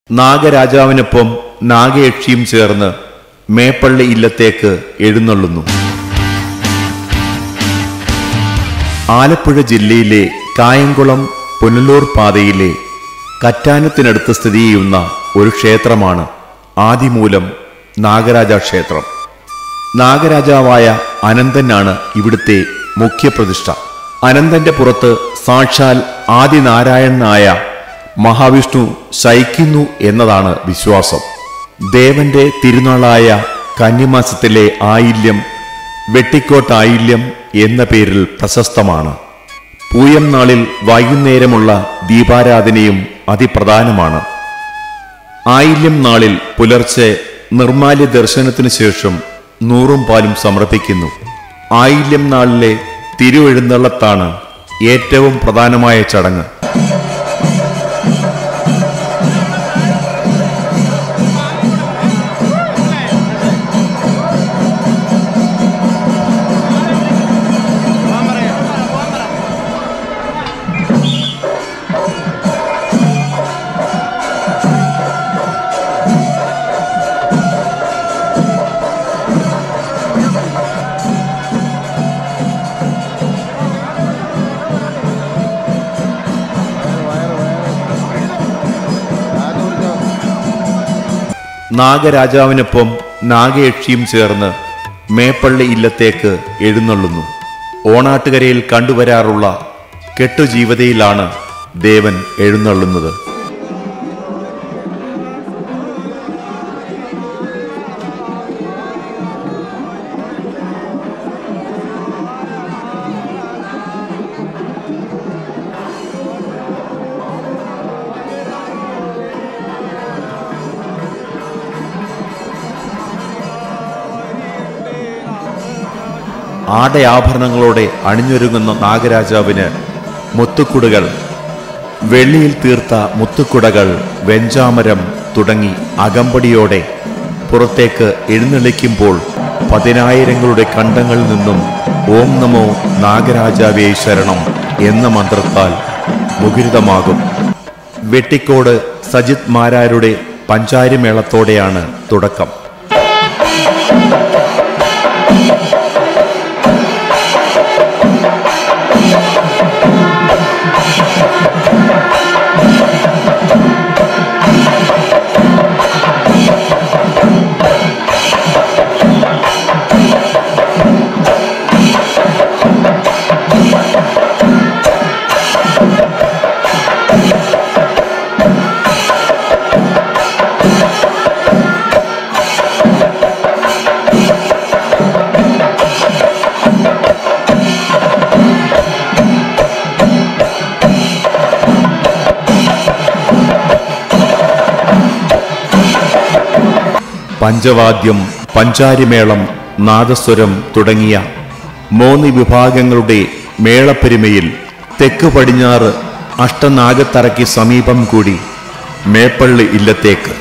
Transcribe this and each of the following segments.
നാഗരാജാവിനൊപ്പം നാഗയക്ഷിയും ചേർന്ന് മേപ്പള്ളി ഇല്ലത്തേക്ക് എഴുന്നള്ളുന്നു ആലപ്പുഴ ജില്ലയിലെ കായംകുളം പുനലൂർ പാതയിലെ കറ്റാനത്തിനടുത്ത് സ്ഥിതി ചെയ്യുന്ന ഒരു ക്ഷേത്രമാണ് ആദിമൂലം നാഗരാജ ക്ഷേത്രം നാഗരാജാവായ അനന്തനാണ് ഇവിടുത്തെ മുഖ്യപ്രതിഷ്ഠ അനന്തന്റെ പുറത്ത് സാക്ഷാൽ ആദിനാരായണനായ മഹാവിഷ്ണു ശയിക്കുന്നു എന്നതാണ് വിശ്വാസം ദേവന്റെ തിരുനാളായ കന്നിമാസത്തിലെ ആയില്യം വെട്ടിക്കോട്ട് ആയില്യം എന്ന പേരിൽ പ്രശസ്തമാണ് പൂയം നാളിൽ വൈകുന്നേരമുള്ള ദീപാരാധനയും അതിപ്രധാനമാണ് ആയില്യം നാളിൽ പുലർച്ചെ നിർമാല്യ ദർശനത്തിനു ശേഷം നൂറും പാലും സമർപ്പിക്കുന്നു ആയില്യം നാളിലെ തിരുവെഴുന്നള്ളത്താണ് ഏറ്റവും പ്രധാനമായ ചടങ്ങ് നാഗരാജാവിനൊപ്പം നാഗയക്ഷിയും ചേർന്ന് മേപ്പള്ളി ഇല്ലത്തേക്ക് എഴുന്നള്ളുന്നു ഓണാട്ടുകരയിൽ കണ്ടുവരാറുള്ള കെട്ടുജീവതയിലാണ് ദേവൻ എഴുന്നള്ളുന്നത് ആടയാഭരണങ്ങളോടെ അണിഞ്ഞൊരുങ്ങുന്ന നാഗരാജാവിന് മുത്തുക്കുടുകൾ വെള്ളിയിൽ തീർത്ത മുത്തുക്കുടകൾ വെഞ്ചാമരം തുടങ്ങി അകമ്പടിയോടെ പുറത്തേക്ക് എഴുന്നള്ളിക്കുമ്പോൾ പതിനായിരങ്ങളുടെ കണ്ടങ്ങളിൽ നിന്നും ഓം നമോ നാഗരാജാവേ ശരണം എന്ന മന്ത്രത്താൽ മുഖരിതമാകും വെട്ടിക്കോട് സജിത് മാരാരുടെ പഞ്ചാരിമേളത്തോടെയാണ് തുടക്കം പഞ്ചവാദ്യം പഞ്ചാരിമേളം നാദസ്വരം തുടങ്ങിയ മൂന്ന് വിഭാഗങ്ങളുടെ മേളപ്പെരുമയിൽ തെക്ക് പടിഞ്ഞാറ് അഷ്ടനാഗത്തറയ്ക്ക് സമീപം കൂടി മേപ്പള്ളി ഇല്ലത്തേക്ക്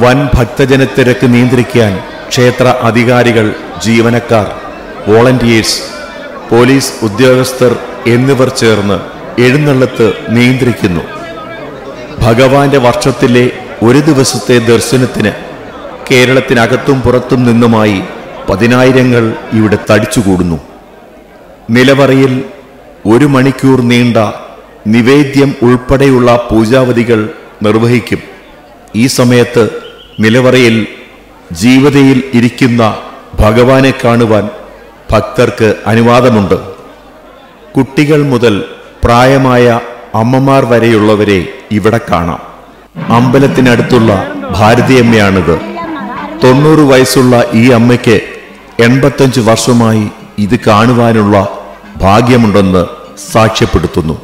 വൻ ഭക്തജനത്തിരക്ക് നിയന്ത്രിക്കാൻ ക്ഷേത്ര അധികാരികൾ ജീവനക്കാർ വോളണ്ടിയേഴ്സ് പോലീസ് ഉദ്യോഗസ്ഥർ എന്നിവർ ചേർന്ന് എഴുന്നള്ളത്ത് നിയന്ത്രിക്കുന്നു ഭഗവാന്റെ വർഷത്തിലെ ഒരു ദിവസത്തെ ദർശനത്തിന് കേരളത്തിനകത്തും പുറത്തും നിന്നുമായി പതിനായിരങ്ങൾ ഇവിടെ തടിച്ചുകൂടുന്നു നിലവറയിൽ ഒരു മണിക്കൂർ നീണ്ട നിവേദ്യം ഉൾപ്പെടെയുള്ള പൂജാവധികൾ നിർവഹിക്കും ഈ സമയത്ത് നിലവറയിൽ ജീവതയിൽ ഇരിക്കുന്ന ഭഗവാനെ കാണുവാൻ ഭക്തർക്ക് അനുവാദമുണ്ട് കുട്ടികൾ മുതൽ പ്രായമായ അമ്മമാർ വരെയുള്ളവരെ ഇവിടെ കാണാം അമ്പലത്തിനടുത്തുള്ള ഭാരതീയമ്മയാണിത് തൊണ്ണൂറ് വയസ്സുള്ള ഈ അമ്മയ്ക്ക് എൺപത്തഞ്ച് വർഷമായി ഇത് കാണുവാനുള്ള ഭാഗ്യമുണ്ടെന്ന് സാക്ഷ്യപ്പെടുത്തുന്നു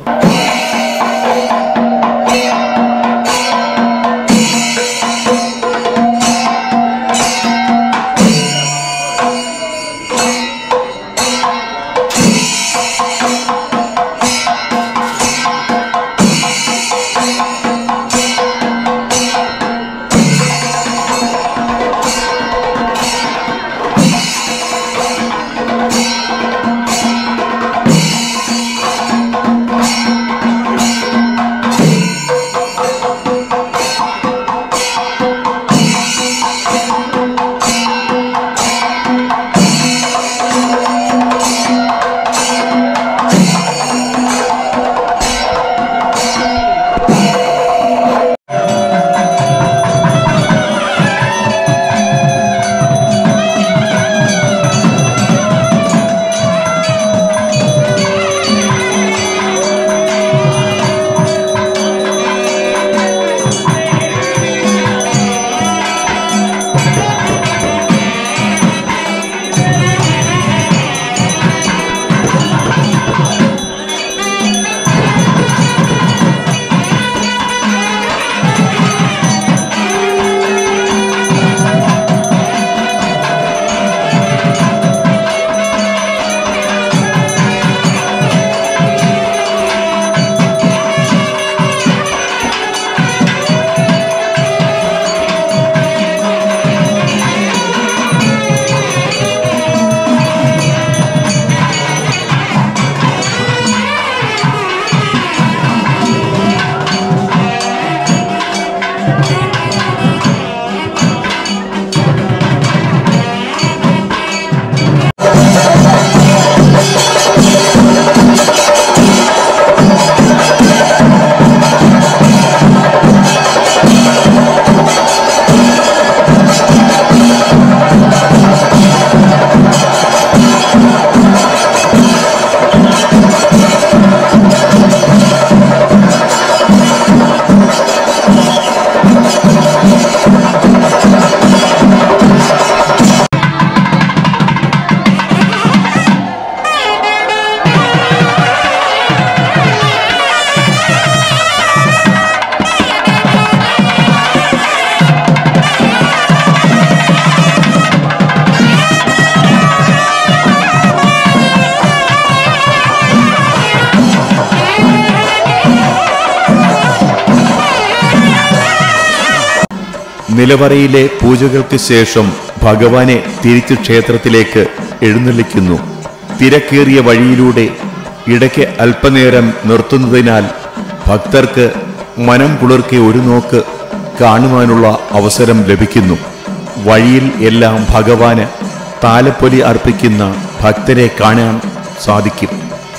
നിലവറയിലെ പൂജകൾക്ക് ശേഷം ഭഗവാനെ തിരിച്ചു ക്ഷേത്രത്തിലേക്ക് എഴുന്നള്ളിക്കുന്നു തിരക്കേറിയ വഴിയിലൂടെ ഇടയ്ക്ക് അല്പനേരം നിർത്തുന്നതിനാൽ ഭക്തർക്ക് മനം കുളിർക്കെ ഒരു നോക്ക് കാണുവാനുള്ള അവസരം ലഭിക്കുന്നു വഴിയിൽ എല്ലാം ഭഗവാന് താലപ്പൊലി അർപ്പിക്കുന്ന ഭക്തരെ കാണാൻ സാധിക്കും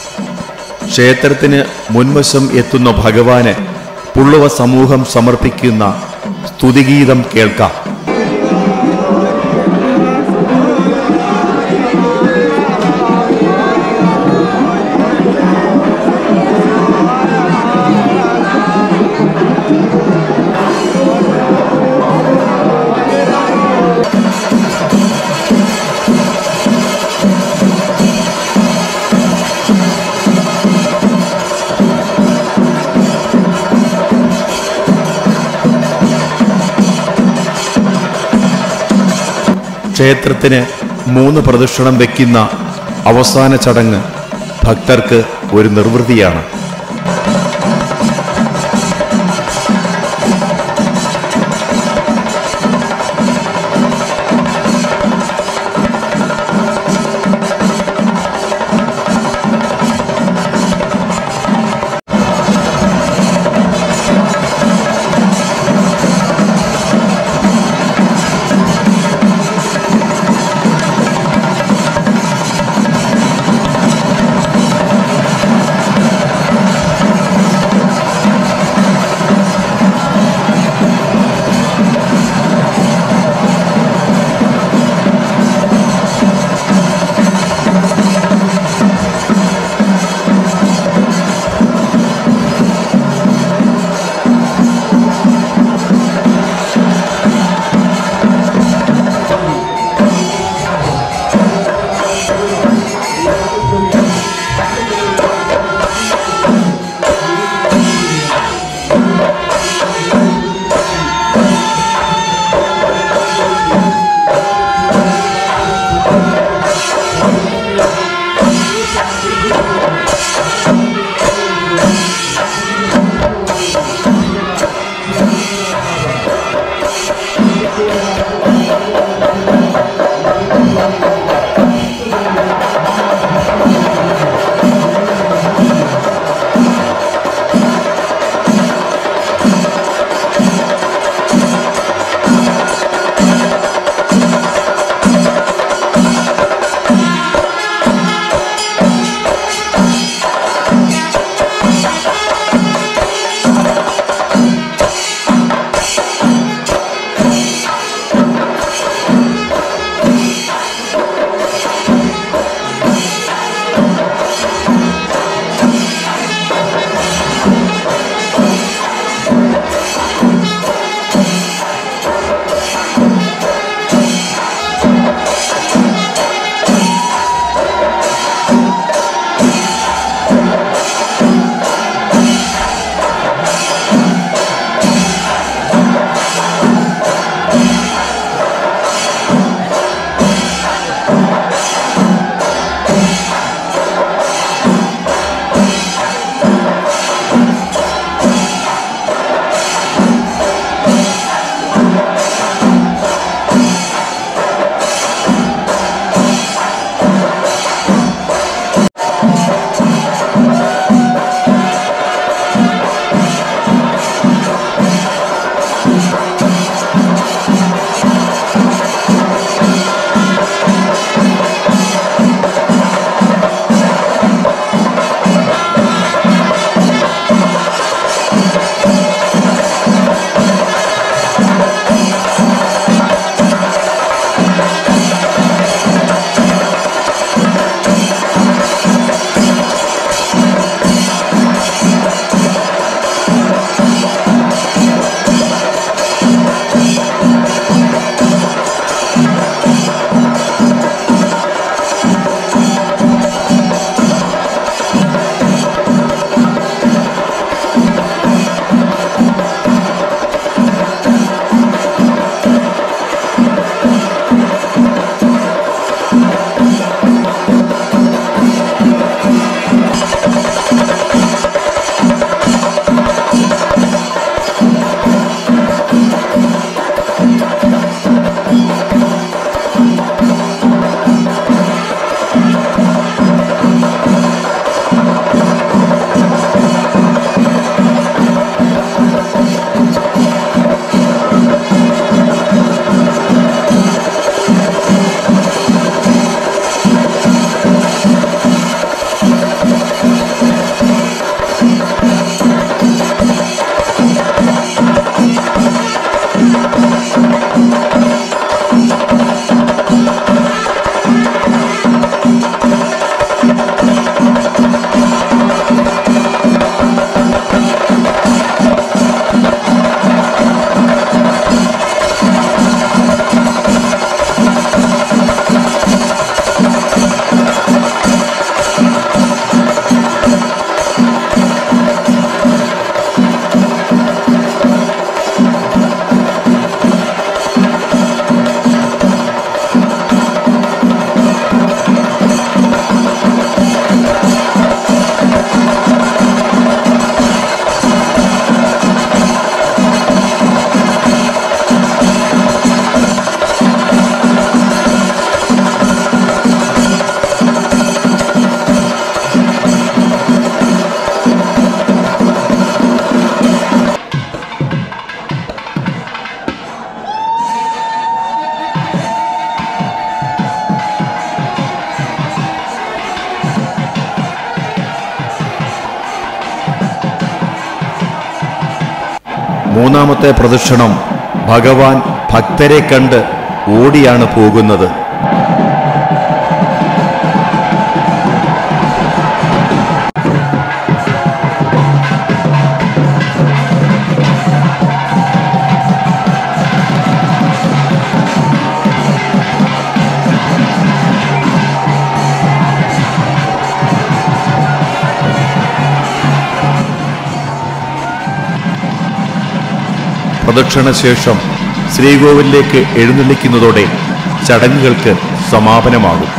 ക്ഷേത്രത്തിന് മുൻവശം എത്തുന്ന ഭഗവാന് പുള്ളുവ സമൂഹം സമർപ്പിക്കുന്ന സ്തുതിഗീതം കേൾക്കാം ക്ഷേത്രത്തിന് മൂന്ന് പ്രദക്ഷിണം വയ്ക്കുന്ന അവസാന ചടങ്ങ് ഭക്തർക്ക് ഒരു നിർവൃതിയാണ് മൂന്നാമത്തെ പ്രദക്ഷിണം ഭഗവാൻ ഭക്തരെ കണ്ട് ഓടിയാണ് പോകുന്നത് പ്രദക്ഷിണശേഷം ശ്രീകോവിലേക്ക് എഴുന്നള്ളിക്കുന്നതോടെ ചടങ്ങുകൾക്ക് സമാപനമാകും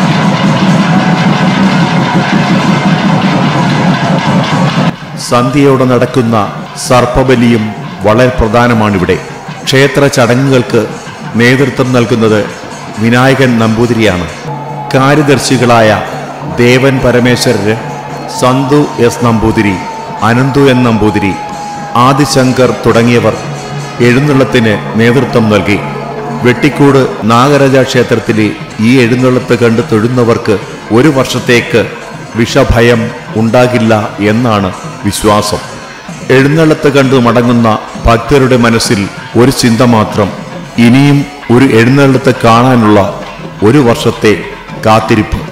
സന്ധ്യയോടെ നടക്കുന്ന സർപ്പബലിയും വളരെ പ്രധാനമാണിവിടെ ക്ഷേത്ര ചടങ്ങുകൾക്ക് നേതൃത്വം നൽകുന്നത് വിനായകൻ നമ്പൂതിരിയാണ് കാര്യദർശികളായ ദേവൻ പരമേശ്വരര് സന്തു എസ് നമ്പൂതിരി അനന്തു എൻ നമ്പൂതിരി ആദിശങ്കർ തുടങ്ങിയവർ എഴുന്നള്ളത്തിന് നേതൃത്വം നൽകി വെട്ടിക്കൂട് നാഗരാജ ക്ഷേത്രത്തിലെ ഈ എഴുന്നള്ളത്ത് കണ്ട് തൊഴുന്നവർക്ക് ഒരു വർഷത്തേക്ക് വിഷഭയം ഉണ്ടാകില്ല എന്നാണ് വിശ്വാസം എഴുന്നള്ളത്ത് കണ്ടു മടങ്ങുന്ന ഭക്തരുടെ മനസ്സിൽ ഒരു ചിന്ത മാത്രം ഇനിയും ഒരു എഴുന്നള്ളത്ത് കാണാനുള്ള ഒരു വർഷത്തെ കാത്തിരിപ്പ്